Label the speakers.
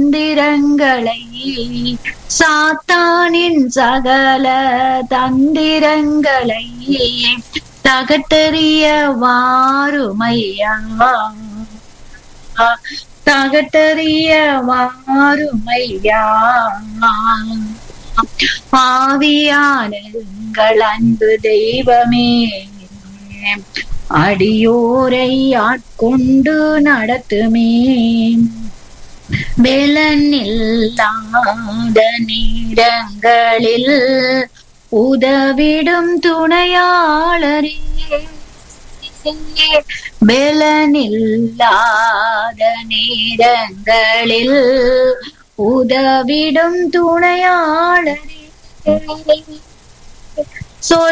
Speaker 1: தந்திரங்களை சாத்தானின் சகல தந்திரங்களை தகட்டெறிய வாருமையா தகட்டெறிய வாருமையா ஆவியானங்கள் அன்பு தெய்வமே அடியோரை ஆட்கொண்டு நடத்துமே வெலனில்லாத நேரங்களில் உதவிடும் துணையாளரே வெலனில்லாத நேரங்களில் உதவிடும் துணையாளரே சொல்